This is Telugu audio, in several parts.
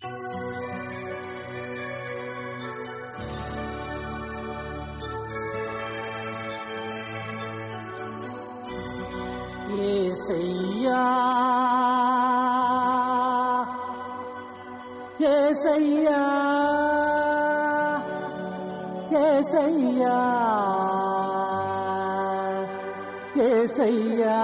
ఏసయ్యా ఏసయ్యా ఏసయ్యా ఏసయ్యా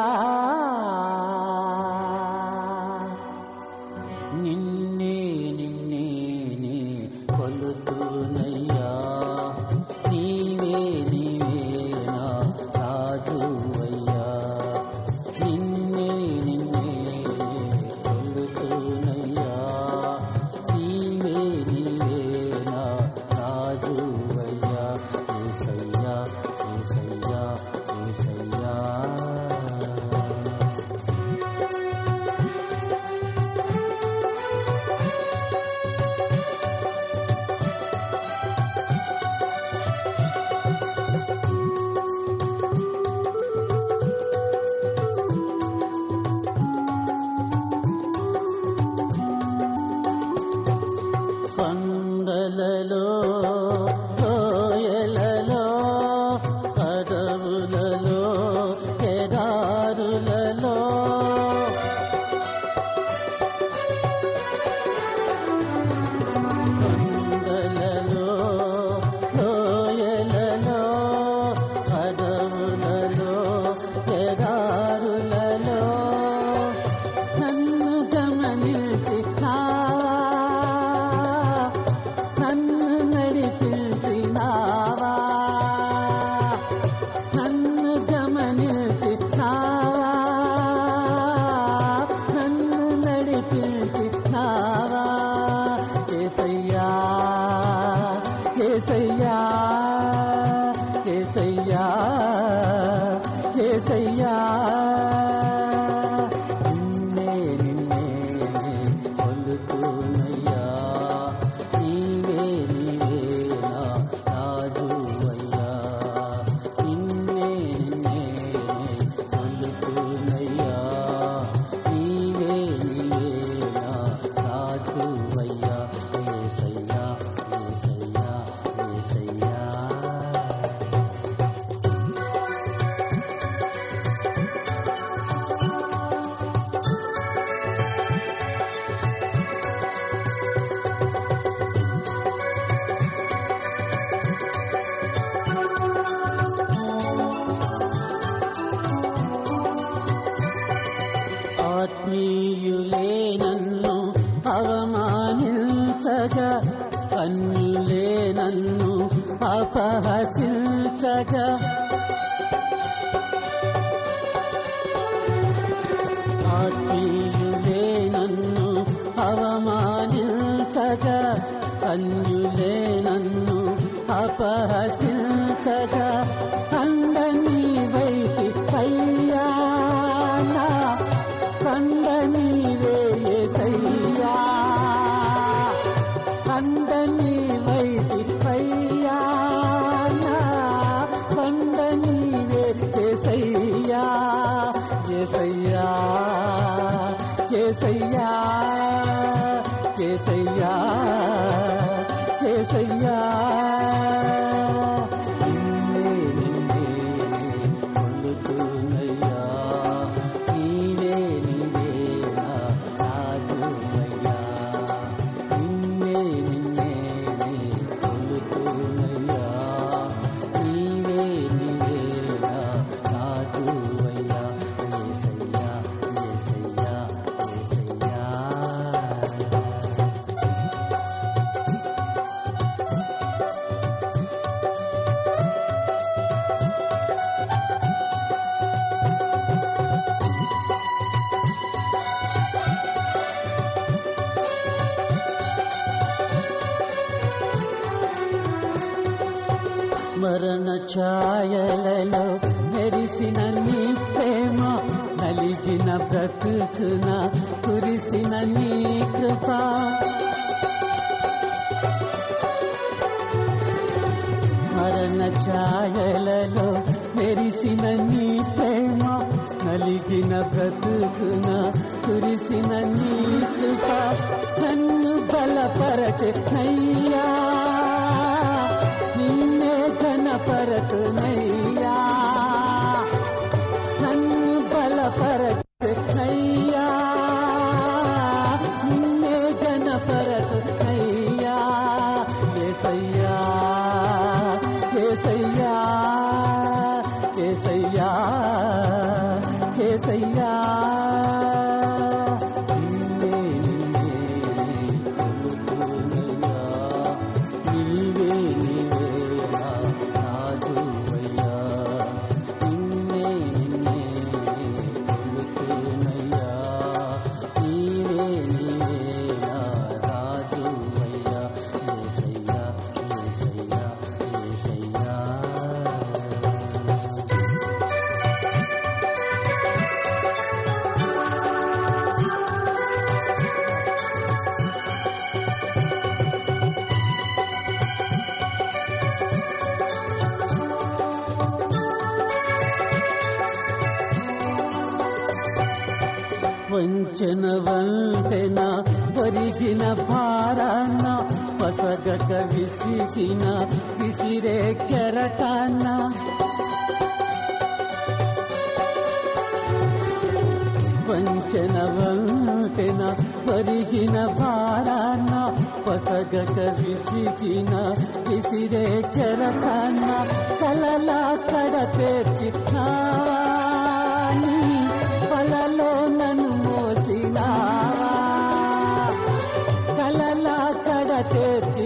నిన్నే నిన్నే నే కొలుతునయ్యా నీవే నీవే నా రాజువయ్యా నిన్నే నిన్నే కొలుతునయ్యా నీవే నీవే నా రాజువయ్యా ఏసయ్యా ఏసయ్యా ఏసయ్యా కొండలలో లోయలలో అడవులలో ఎడారులలో కొండలలో లోయలలో అడవులలో ఎడారులలో నన్ను గమనించినావా నన్ను నడిపించినావా నన్ను గమనించినావా నన్ను నడిపించినావా ఏసయ్యా ఏసయ్యా ఏసయ్యా ఏసయ్యా నిన్నే నిన్నే కొలుతున్నయ్యా నీవే నీవే నా రాజువయ్యా నిన్నే నిన్నే కొలుతున్నయ్యా నీవే నీవే నా రాజువయ్యా ఏసయ్యా ఏసయ్యా ఏసయ్యా ఆత్మీయులే నన్ను అవమానించగా అన్యులే నన్ను అపహసించగా ఆత్మీయులే నన్ను అవమానించగా అన్యులే నన్ను అపహసించగా అందని వైపు పయ్యానా కంద నీవే సయ్యా కంద నీవై పయ్యానా కంద నీవే సయ్యా జసయ్యా జసయ్యా జసయ్యా జసయ్యా నిన్నే నిన్నే కొలుతున్నయ్యా నీవే నీవే నా రాజువయ్యా నిన్నే నిన్నే కొలుతున్నయ్యా నీవే నీవే నా రాజువయ్యా యేసయ్యా యేసయ్యా యేసయ్యా మరణ ఛాయలలో మెరిసిన నీ ప్రేమ నలిగిన బ్రతుకున కురిసిన నీ కృప మరణ ఛాయలలో మెరిసిన నీ ప్రేమ నలిగిన బ్రతుకున కురిసిన నీ కృప నన్ను బలపరచనయ్యా నిన్నే ఘనపరచునయ్యా నన్ను బలపరచనయ్యా నిన్నే ఘనపరచునయ్యా ఏసయ్యా ఏసయ్యా ఏసయ్యా ఏసయ్యా నిన్నే నిన్నే కొలుతునయ్యా నీవే నీవే నా రాజువయ్యా నిన్నే నిన్నే కొలుతునయ్యా నీవే నీవే నా రాజువయ్యా యేసయ్యా యేసయ్యా యేసయ్యా వంచన వంటెన ఒరిగిన భారాన్న పసగక విసిగిన విసిరే కెరటాన్న వంచన వంటెన ఒరిగిన భారాన్న పసగక విసిగిన విసిరే కెరటాన్న కలలా కడపేర్చి వలలో నన్ను మోసినా కలలా కడ తెచ్చి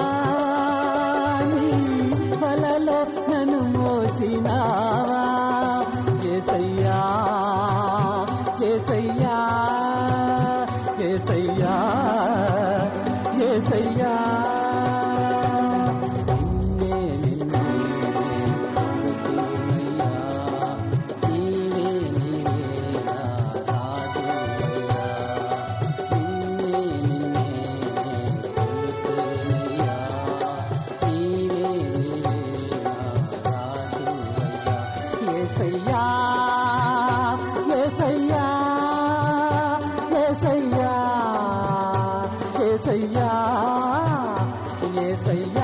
వలలో నన్ను మోసినావా ఏసయ్యా ఏసయ్యా ఏసయ్యా ఏసయ్యా నిన్నే నిన్నే కొలుతునయ్యా నీవే నీవే నా రాజువయ్యా నిన్నే నిన్నే కొలుతునయ్యా నీవే నీవే నా రాజువయ్యా యేసయ్యా యేసయ్యా యేసయ్యా యేసయ్యా యేసయ్యా